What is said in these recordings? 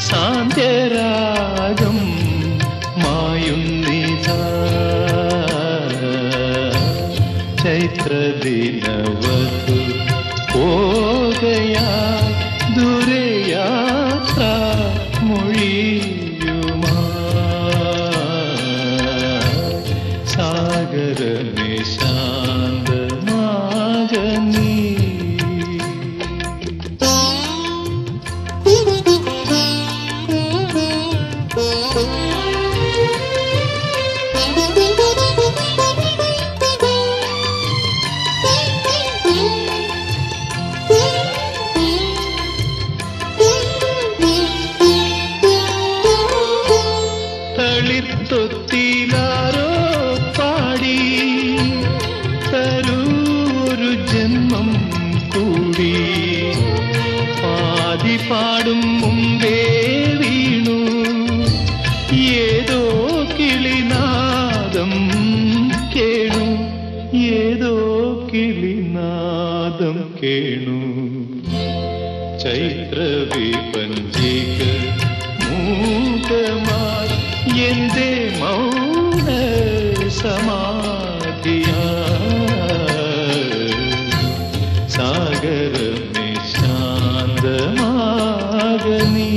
സാന്ത്യരാഗം മായുന്നിതാ ചൈത്രദിനവതു പോകയാ ദുരയാത്ര മൊഴിയുമാ സാഗരമേ ശാന്തമാകനീ തളിത്തൊത്തിലാരോ പാടി തരൂ ഒരു ജന്മം കൂടി പാതി പാടും മുമ്പേ വീണു ഏതോ കിളിനാദം കേണു ഏതോ കിളിനാദം കേണു ചൈത്രവിപഞ്ചിക മൂകമായി എന്റെ മൗന സമാധിയാ സാഗരമേ ശാന്തമാകനീ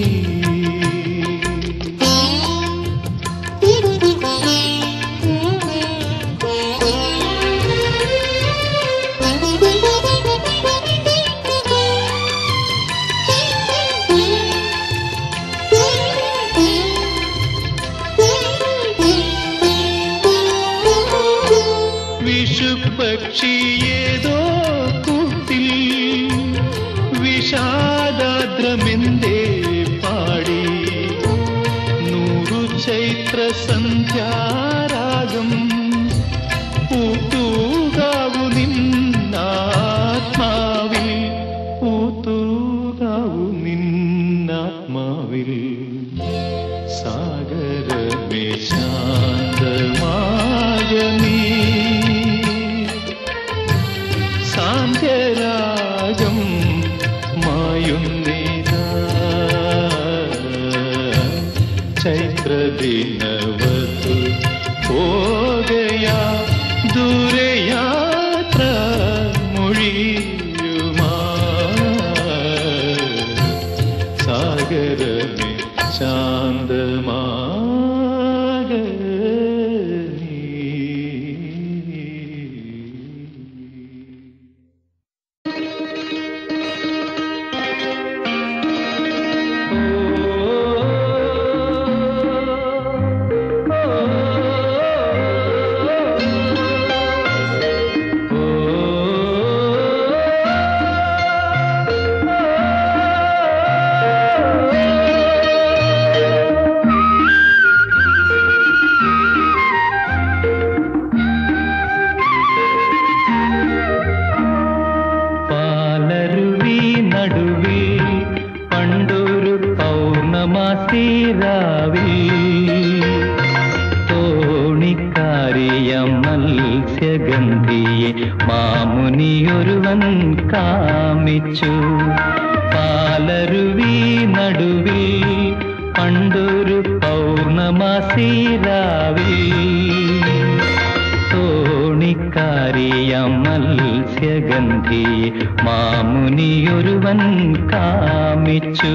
വിഷുപക്ഷിയേതോ കൂട്ടിൽ വിഷാദാദ്രമെന്തേ പാടി നൂറു ചൈത്ര സന്ധ്യാരാഗം പൂത്തൂകാവു നിന്നാത്മാവിൽ പൂത്തൂകാവു നിന്നാത്മാവിൽ സാഗരമേ ശാന്തമാകനീ സാന്ധ്യരാഗം മായുന്നിതാ ചൈത്രദിനവതു പോകയാ ദൂരയാത്ര മൊഴിയുമാ സാഗരമേ ശാന്തമാകനീ പാലരുവി നടുവിൽ പണ്ടൊരു പൗർണമാസി രാവിൽ തോണിക്കാരിയ മത്സ്യഗന്ധിയെ മാമുനിയൊരുവൻ കാമിച്ചു പാലരുവി നടുവിൽ പണ്ടൊരു പൗർണമാസി രാവിൽ തോണിക്കാരിയ മത്സ്യഗന്ധിയെ മാമുനിയൊരുവൻ കാമിച്ചു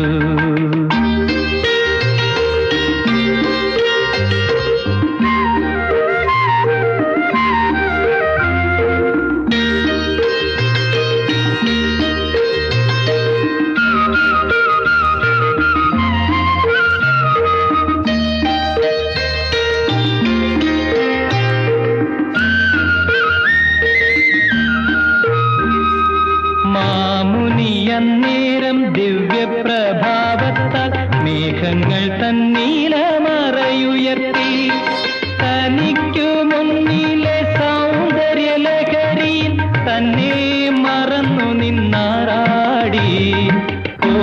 മാമുനി അന്നേരം ദിവ്യപ്രഭാവത്താൽ മേഘങ്ങൾ തന്നീലമറയുയർത്തി തനിക്കു മുന്നിലെ സൗന്ദര്യലഹരിയിൽ തന്നെ മറന്നു നിന്നാറാടി ഓ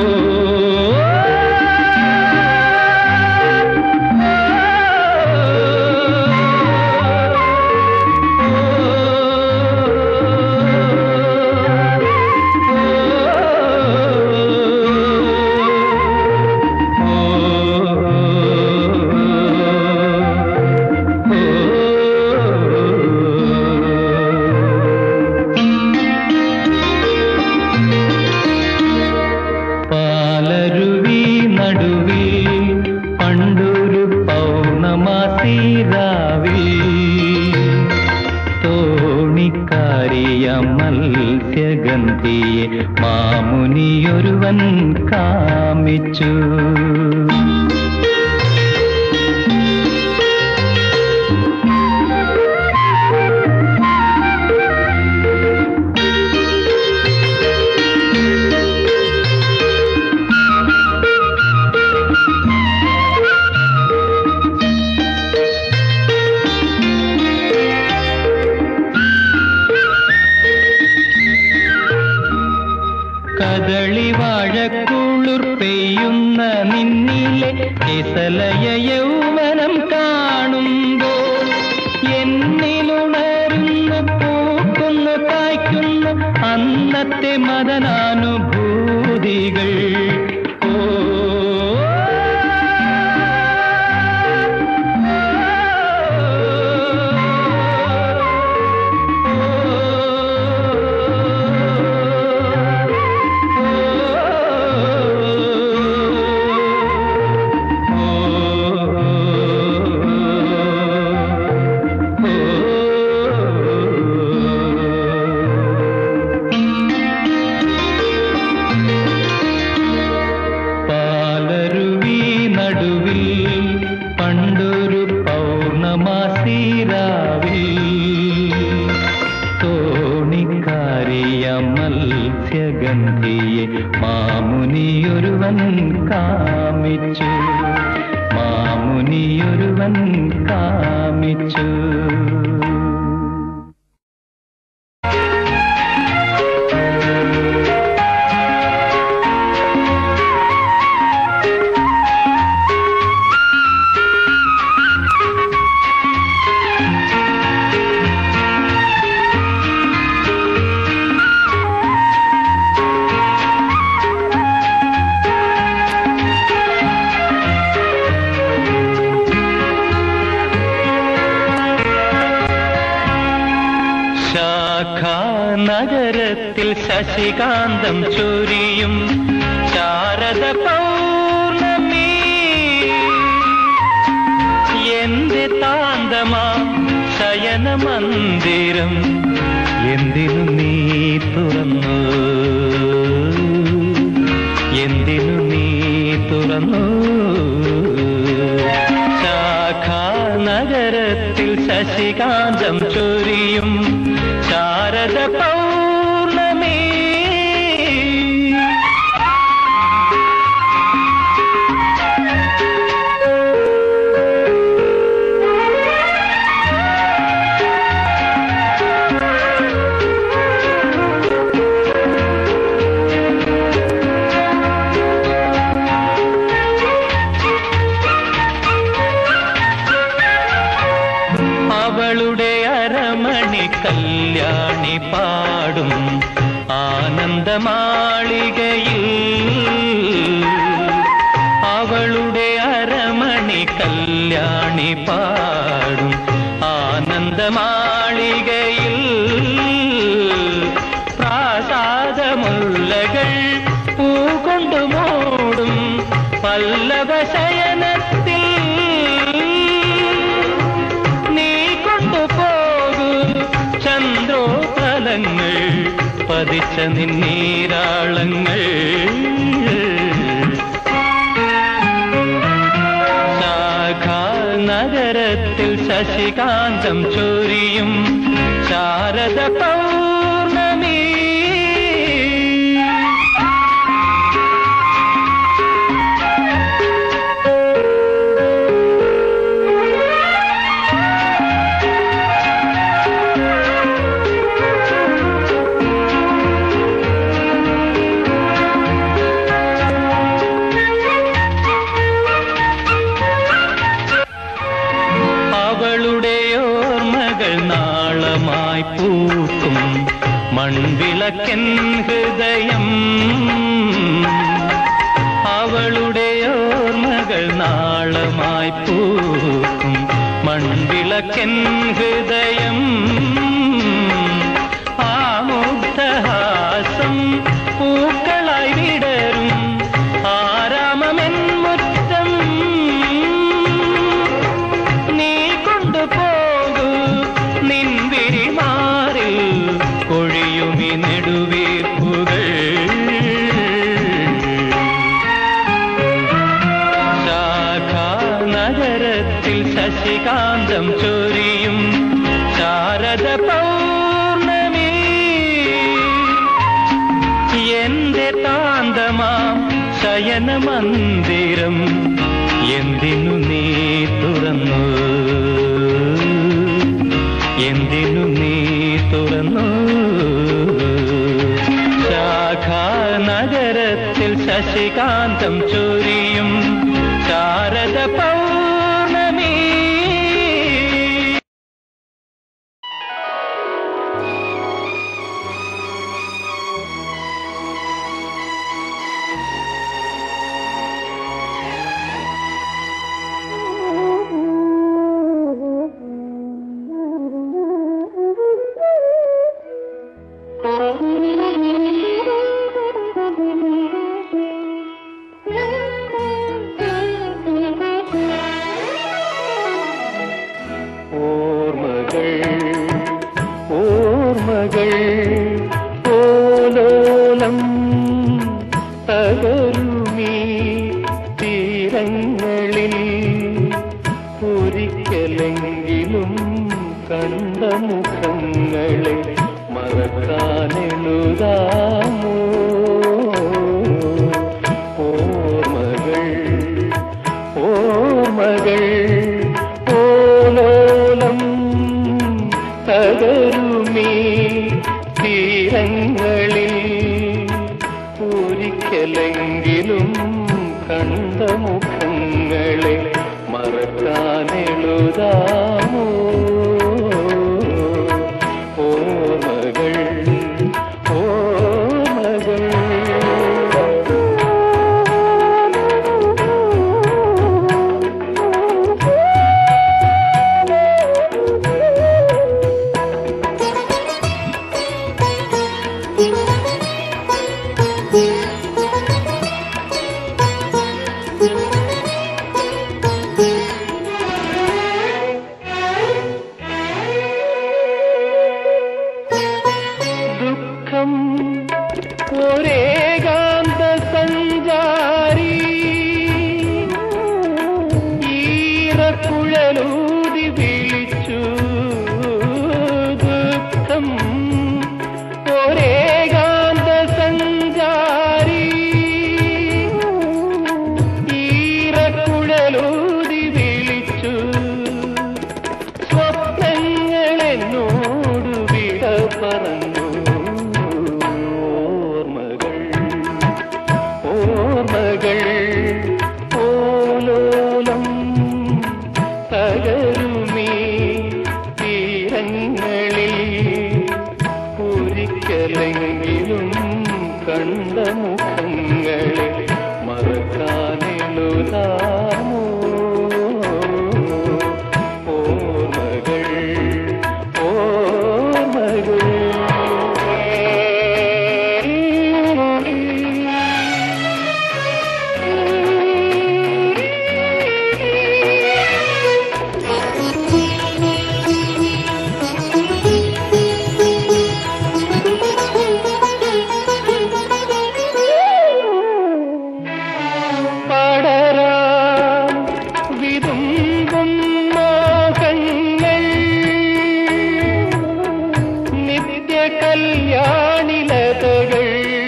ഓ മാമുനിയൊരുവൻ കാമിച്ചു കദളി വാഴക്കുളിർ പെയ്യുന്ന നിന്നിലെ കിസലയ യൗവനം കാണുമ്പോൾ എന്നിലുണരുന്നു പൂക്കുന്നു കായ്ക്കുന്നു അന്നത്തെ മദനാനുഭൂതികൾ ഓ പാലരുവി നടുവിൽ പണ്ടൊരു പൗർണമാസി രാവിൽ തോണിക്കാരിയ മത്സ്യഗന്ധിയെ മാമുനിയൊരുവൻ കാമിച്ചു മാമുനിയൊരുവൻ കാമിച്ചു ശാഖാനഗരത്തിൽ ശശികാന്തം ചൊരിയും ശാരദ പൗർണമി എന്റെ താന്തമാ ശയന മന്ദിരം എന്തിനു നീ തുറന്നു എന്തിനു നീ തുറന്നു ശാഖാനഗരത്തിൽ ശശികാന്തം ചൊരിയും ശാരദ പൗർണമി അവളുടെ അരമണി കല്യാണി പാടും ആനന്ദമാളികയിൽ അവളുടെ അരമണി കല്യാണി പാടും ആനന്ദമാളികയിൽ പ്രാസാദമുള്ളകൾ പൂകൊണ്ടു മൂടും പല്ലവ ശയനത്തിൽ നീ കൊണ്ടുപോകൂ ചന്ദ്രോതലങ്ങൾ പതിച്ച നിന്നീരാളങ്ങൾ ശാഖാ നഗരത്തിൽ ശശികാന്തം ചൊരിയും ശാരദ പൗർണമി അവളുടെ ഓർമ്മകൾ നാളമായി പൂക്കും മൺവിളക്കൻ ഹൃദയം അവളുടെ ഓർമ്മകൾ നാളമായി പൂക്കും മൺവിളക്കൻ ഹൃദയം ആമുഗ്ധഹാസം പൂക്കളായി വിടരും ആരാമമെൻ മുറ്റം നീ കൊണ്ടുപോകൂ നിൻവിരി മാറിൽ കൊഴിയുമി നെടുവീർപ്പുകൾ ശശികാന്തം ചൊരിയും ശാരദ പൗർണമി എന്റെ താന്തമാം ശയന മന്ദിരം എന്തിനു നീ തുറന്നു എന്തിനു നീ തുറന്നു ശാഖാനഗരത്തിൽ ശശികാന്തം ചൊരിയും ശാരദ പൗർണമി ഓർമ്മകൾ ഓർമ്മകൾ ഓലോലം തകരുമീ തീരങ്ങളിൽ ഒരിക്കലെങ്കിലും കണ്ട മുഖങ്ങളെ മറക്കാനെഴുതാമോ ഓർമ്മകൾ ഓർമ്മകൾ ഓലോലം തകരുമീ തീരങ്ങളിൽ ഒരിക്കലെങ്കിലും കണ്ട മുഖങ്ങളെ മറക്കാനെഴുതാമോ ഓർമ്മകൾ ഓർമ്മകൾ ദുഃഖം ഒരേകാന്ത സഞ്ചാരി ഈറക്കുഴലൂതി വിളിച്ചു ദുഃഖം ഒരേകാന്ത സഞ്ചാരി ഈറക്കുഴലൂതി വിളിച്ചു സ്വപ്നങ്ങളെന്നോട് വിട പറഞ്ഞു ഓർമ്മകൾ ഓർമ്മകൾ ഓലോലം തകരുമീ തീരങ്ങളിൽ ഒരിക്കലെങ്കിലും കണ്ട മുഖങ്ങളെ മറക്കാനെഴുതാമോ ഓർമ്മകൾ ഓർമ്മകൾ പടരാം വിതുമ്പും മോഹങ്ങൾ നിത്യ കല്യാണിലതകൾ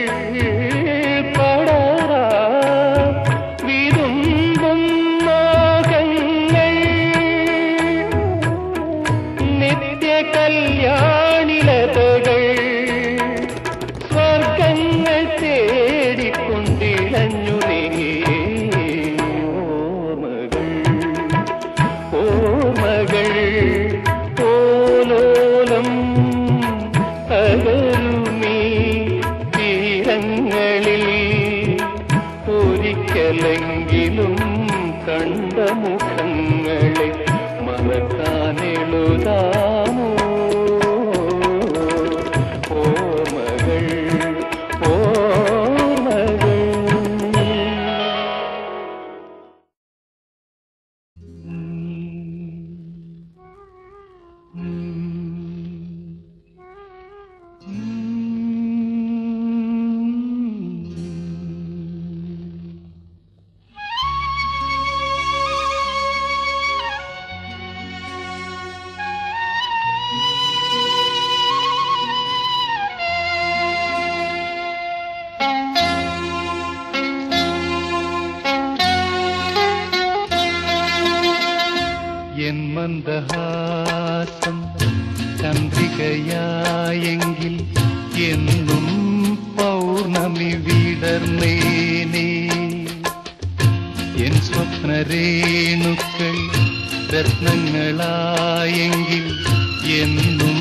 പടരാം വിതുമ്പും മോഹങ്ങൾ നിത്യ കല്യാണിലതകൾ സ്വർഗങ്ങൾ തേടിക്കൊണ്ടിളഞ്ഞു നീങ്ങി ഓർമ്മകൾ ഓർമ്മകൾ ഓലോലം തകരുമീ തീരങ്ങളിൽ ഒരിക്കലെങ്കിലും കണ്ട മുഖങ്ങളെ മറക്കാനെഴുതാമോ ഓർമ്മകൾ ഓർമ്മകൾ Thank മന്ദഹാസം ചന്ദ്രികയായെങ്കിൽ എന്നും പൗർണമി വിടർന്നേനേ എൻ സ്വപ്നരേണുക്കൾ രത്നങ്ങളായെങ്കിൽ എന്നും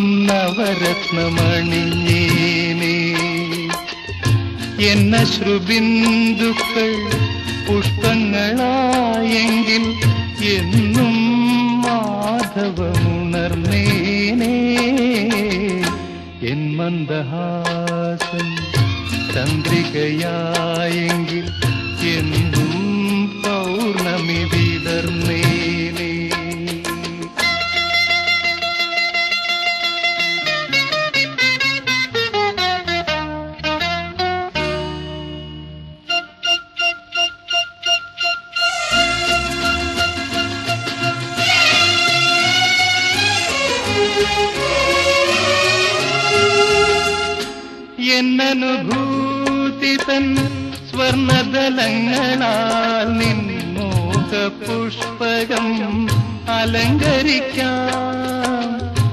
നവരത്നമണിഞ്ഞേനേ എന്നശ്രുബിന്ദുക്കൾ പുഷ്പങ്ങളായെങ്കിൽ എന്നും മാധവമുണർന്നേനേ എൻ മന്ദഹാസം ചന്ദ്രികയായെങ്കിൽ എന്നും പൗർണമി വിടർന്നേനേ എന്നനുഭൂതി തൻ സ്വർണദലങ്ങളാൽ നിന്നോക പുഷ്പകം അലങ്കരിക്കാം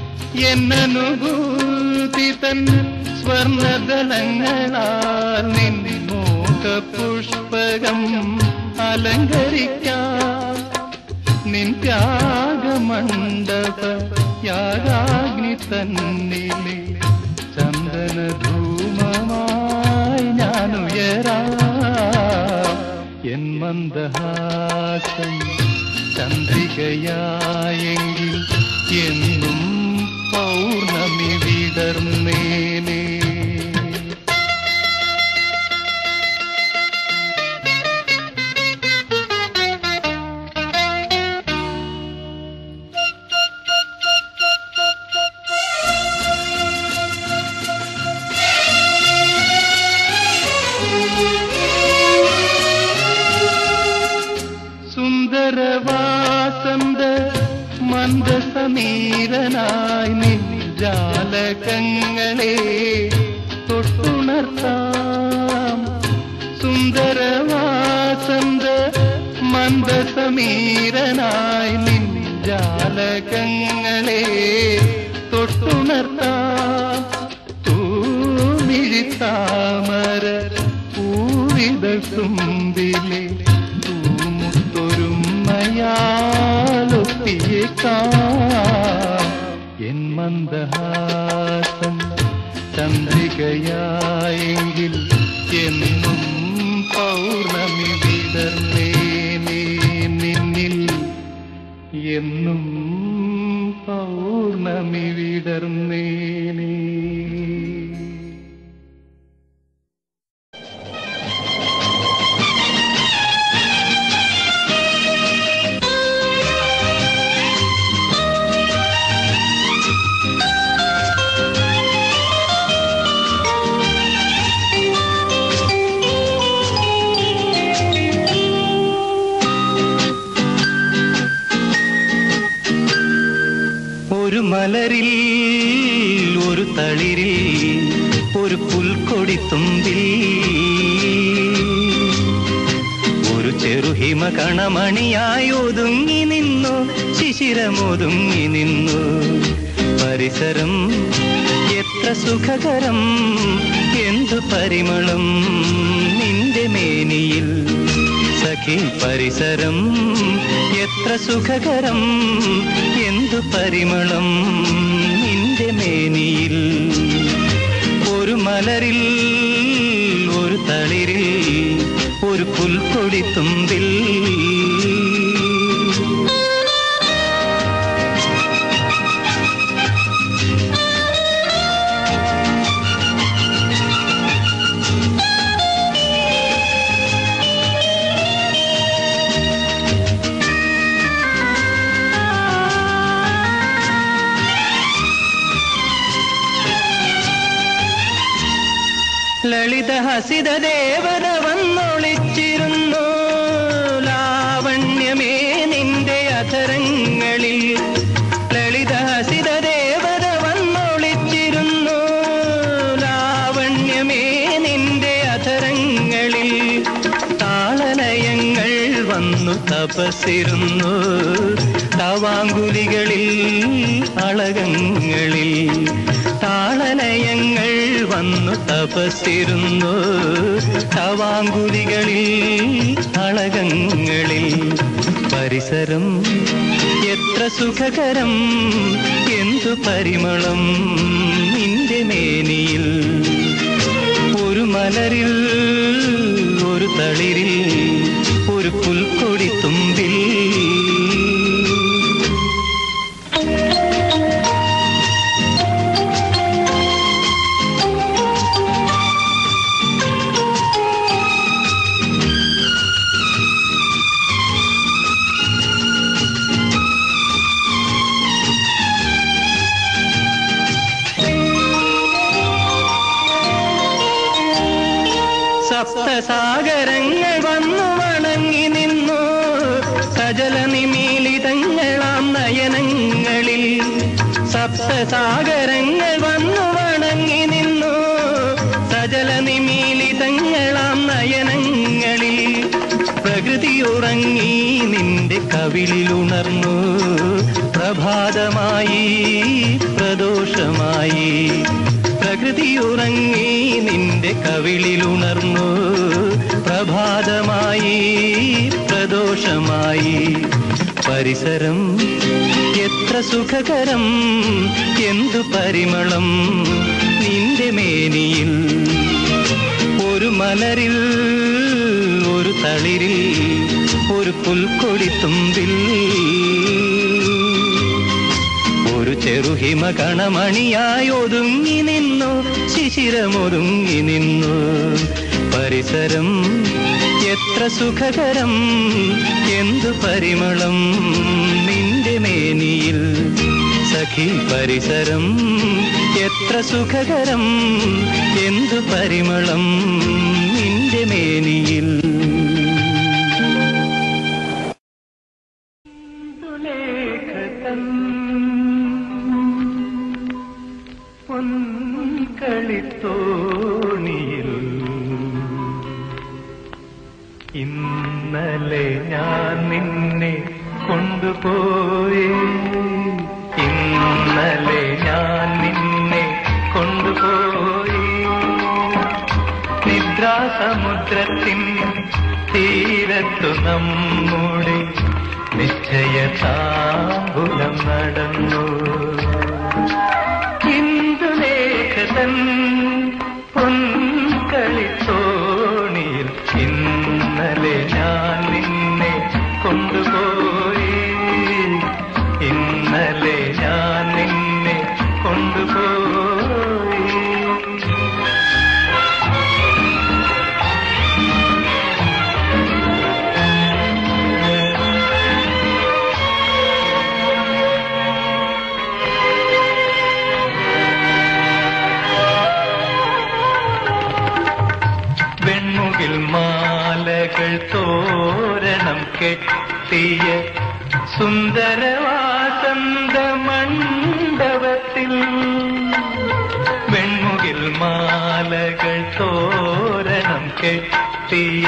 എന്നനുഭൂതി തൻ സ്വർണദലങ്ങളാൽ നിന്നോക പുഷ്പകം അലങ്കരിക്കാം നിൻ ത്യാഗമണ്ഡപ യാഗാഗ്നി തന്നിലെ ചന്ദനധൂമമായി ഞാനുയരാ എൻ മന്ദഹാസം ചന്ദ്രികയായെങ്കിൽ എന്നും പൗർണമി വിടർന്നേനേ സുന്ദരവാസന്ത മന്ദസമീരനായി നിൻ ജാലകങ്ങളെ തൊട്ടുണർത്താം സുന്ദരവാസന്ത മന്ദസമീരനായി നിൻ ജാലകങ്ങളെ തൊട്ടുണർത്താം തൂമിഴി താമര പൂവിത തുമ്പിലെ തൂമുത്തൊരുമയാലൊത്തിയേക്കാം എൻ മന്ദഹാസം ചന്ദ്രികയായെങ്കിൽ എന്നും പൗർണമി വിടർന്നേനേ നിന്നിൽ എന്നും പൗർണമി വിടർന്നേനേ ഒരു മലരിൽ ഒരു തളിരിൽ ഒരു പുൽക്കൊടി തുമ്പിൽ ഒരു ചെറുഹിമ കണമണിയായി ഒതുങ്ങി നിന്നു ശിശിരമൊതുങ്ങി നിന്നു പരിസരം എത്ര സുഖകരം എന്തു പരിമളം നിന്റെ മേനിയിൽ സഖി പരിസരം എത്ര സുഖകരം എന്തു പരിമളം നിന്റെ മേനിയിൽ ഒരു മലരിൽ ഒരു തളിരിൽ ഒരു പുൽക്കൊടി തുമ്പിൽ ലളിത ഹസിത ദേവത വന്നൊളിച്ചിരുന്നു ലാവണ്യമേ നിന്റെ അധരങ്ങളിൽ ലളിത ഹസിത ദേവത വന്നൊളിച്ചിരുന്നു ലാവണ്യമേ നിന്റെ അധരങ്ങളിൽ താളലയങ്ങൾ വന്നു തപസിരുന്നു തവാങ്കുലികളിൽ അളകങ്ങളിൽ താളലയങ്ങൾ വന്നു തപസിരുന്നു തവാങ്കുലികളിൽ അളകങ്ങളിൽ പരിസരം എത്ര സുഖകരം എന്തു പരിമളം നിന്റെ മേനിയിൽ ഒരു മലരിൽ ഒരു തളിരിൽ ഒരു പുൽക്കൊടി തുമ്പിൽ സപ്തസാഗരങ്ങൾ വന്നു വണങ്ങി നിന്നു സജല നിമീലിതങ്ങളാം നയനങ്ങളിൽ സപ്തസാഗരങ്ങൾ വന്നു വണങ്ങി നിന്നു സജല നിമീലിതങ്ങളാം നയനങ്ങളിൽ പ്രകൃതി ഉറങ്ങി നിന്റെ കവിളിലുണർന്നു പ്രഭാതമായി പ്രദോഷമായി പ്രകൃതി ഉറങ്ങി നിന്റെ കവിളിലുണർന്നു പ്രഭാതമായി പ്രദോഷമായി പരിസരം എത്ര സുഖകരം എന്തു പരിമളം നിന്റെ മേനിയിൽ ഒരു മലരിൽ ഒരു തളിരിൽ ഒരു പുൽക്കൊടി തുമ്പിൽ ഒരു ചെറുഹിമ കണമണിയായി ഒതുങ്ങി നിന്നു ശിശിരമൊതുങ്ങി നിന്നു പരിസരം എത്ര സുഖകരം എന്തു പരിമളം നിന്റെ മേനിയിൽ സഖി പരിസരം എത്ര സുഖകരം എന്തു പരിമളം നിന്റെ മേനിയിൽ ലേഖതൻ പൊൻകളിത്തോണിയിൽ ഇന്നലെ ഞാൻ നിന്നെ കൊണ്ടുപോയി ഇന്നലെ ഞാൻ നിന്നെ കൊണ്ടുപോയി നിദ്രാസമുദ്രത്തിൻ തീരത്തു നമ്മുടെ നിശ്ചയതാമ്പുലം നടന്നു ഇന്ദുലേഖതൻ പൊൻകളിത്തോണിയിൽ ഇന്നലെ ഞാൻ നിന്നെ കൊണ്ടുപോയി ഇന്നലെ ഞാൻ നിന്നെ കൊണ്ടുപോയി വെൺമുകിൽ മാലകൾ തോരണം കെട്ടിയ സുന്ദരവാസന്ത മണ്ഡപത്തിൽ വെൺമുകിൽ മാലകൾ തോരണം കെട്ടിയ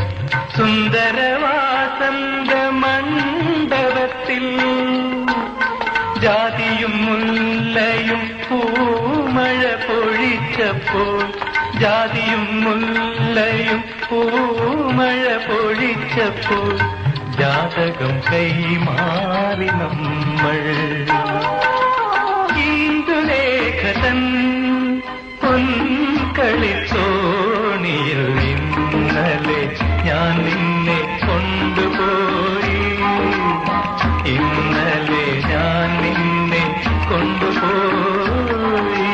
സുന്ദരവാസന്ത മണ്ഡപത്തിൽ ജാതിയും മുല്ലയും പൂമഴ പൊഴിച്ചപ്പോൾ ജാതിയും മുല്ലയും പൂമഴ പൊഴിച്ചപ്പോൾ ജാതകം കൈമാറി നമ്മൾ ഇന്ദുലേഖതൻ പൊൻകളിത്തോണിയിൽ ഇന്നലെ ഞാൻ നിന്നെ കൊണ്ടുപോയി ഇന്നലെ ഞാൻ നിന്നെ കൊണ്ടുപോയി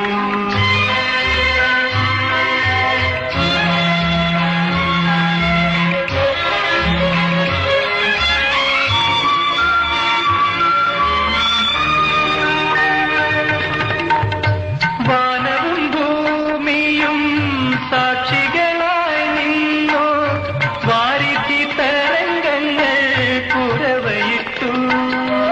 വാനവും ഭൂമിയും സാക്ഷികളായി നിന്നു വാരിധി തരംഗങ്ങൾ പുറവയിട്ടു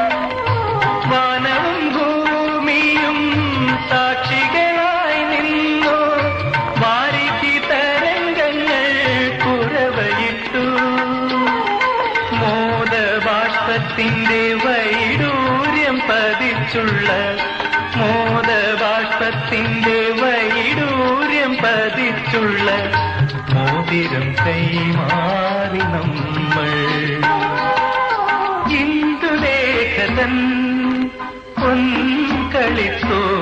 മോഹത്തിന്റെ വൈഡൂര്യം പതിച്ചുള്ള മോദബാഷ്പത്തിന്റെ വൈഡൂര്യം പതിച്ചുള്ള മോതിരം കൈമാറി നമ്മൾ ഇന്ദുലേഖതൻ പൊൻകളിത്തോ